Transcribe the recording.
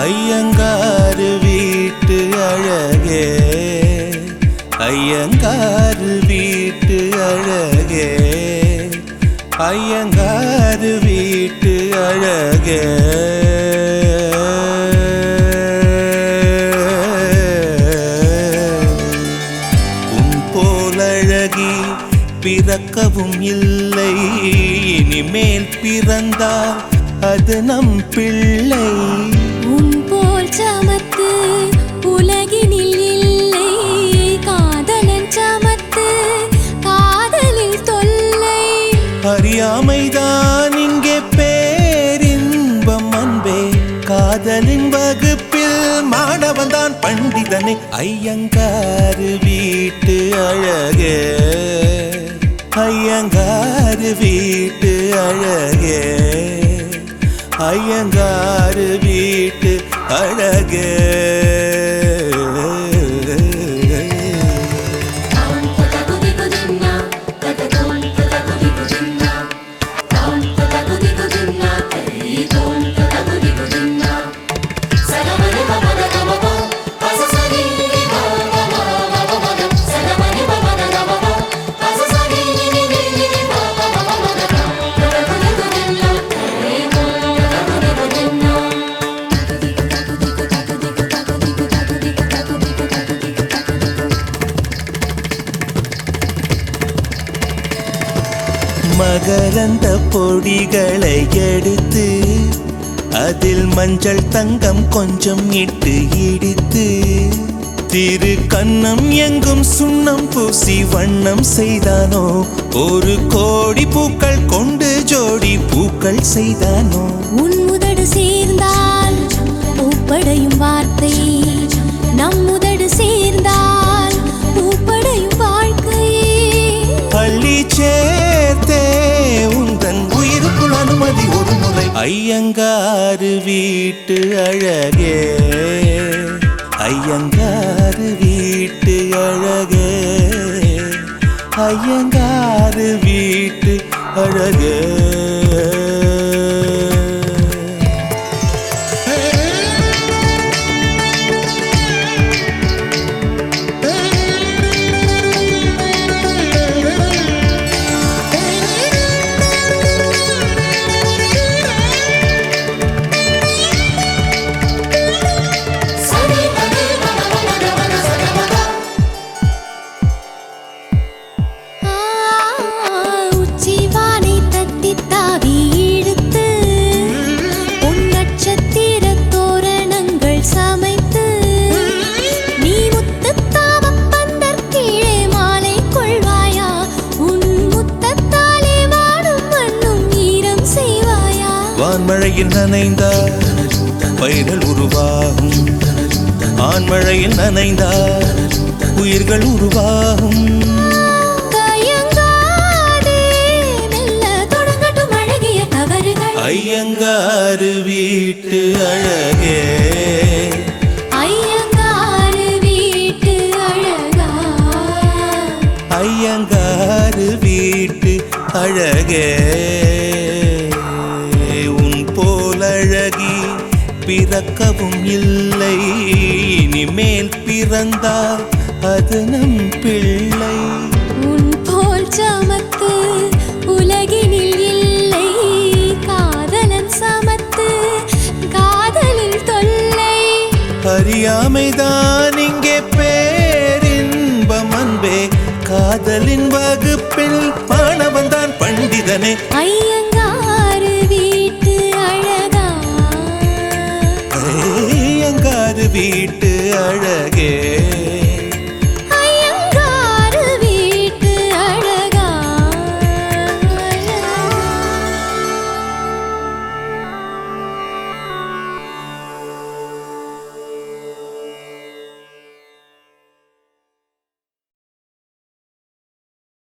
ஐயங்காரு வீட்டு அழகே ஐயங்காரு வீட்டு அழகே ஐயங்காரு வீட்டு அழகே உன் போலழகி பிறக்கவும் இல்லை இனிமேல் பிறந்தால் அது நம் பிள்ளை உன் போல் சமத்து உலகினில் இல்லை காதலன் சமத்து காதலில் தொல்லை அறியாமைதான் இங்கே பேரின்பம் அன்பே காதலின் வகுப்பில் மாணவன் தான் பண்டிதனை ஐயங்காரு வீட்டு அழகே ஐயங்காரு வீட்டு அழகே ஐயங்காரு வீட்டு அழகே மகரந்த பொடிகளை எடுத்து அதில் மஞ்சள் தங்கம் கொஞ்சம் இட்டு இடித்து திரு கண்ணம் எங்கும் சுண்ணம் பூசி வண்ணம் செய்தானோ ஒரு கோடி பூக்கள் கொண்டு ஜோடி பூக்கள் செய்தானோ உன் முதடு சேர்ந்தால் பூப்படையும் வார்த்தை நம் முதடு சேர்ந்தால் பூப்படையும் வாழ்க்கையே பள்ளி சேர்த்தே உந்தன் உயிருக்குள் அனுமதி ஒரு முறை ஐயங்காரு வீட்டு அழகே ஐயங்காரு வீட்டு அழகே ஐயங்காரு வீட்டு அழகே ஆ, உச்சிவானை தட்டித் தாவி இழுத்து, உன் நட்சத்திரத் தோரணங்கள் சமைத்து, நீ முத்துத் தாவப் பந்தர் கீழே மாலை கொள்வாயா? உன் முத்தத்தாலே வாடும் மண்ணும் ஈரம் செய்வாயா? வான்மழையில் நனைந்தால் பயிர்கள் உருவாகும் ஆண்மழையில் நனைந்தால் உயிர்கள் உருவாகும் தயங்காதே, மெல்ல தொடங்கட்டும் அழகிய தவறுகள். ஐயங்காரு வீட்டு அழகே ஐயங்காரு வீட்டு அழகா ஐயங்காரு வீட்டு அழகே உன் போலழகி பிறக்கவும் இல்லை இனிமேல் பிறந்தால் அது நம் பிள்ளை உன் போல் சமத்து உலகினில் இல்லை காதலன் சமத்து காதலில் தொல்லை அறியாமைதான் இங்கே பேரின்பம் அன்பே காதலின் வகுப்பில் மாணவன் தான் பண்டிதனே ஐயங்காரு வீட்டு அழகா ஐயங்காரு வீட்டு அழகே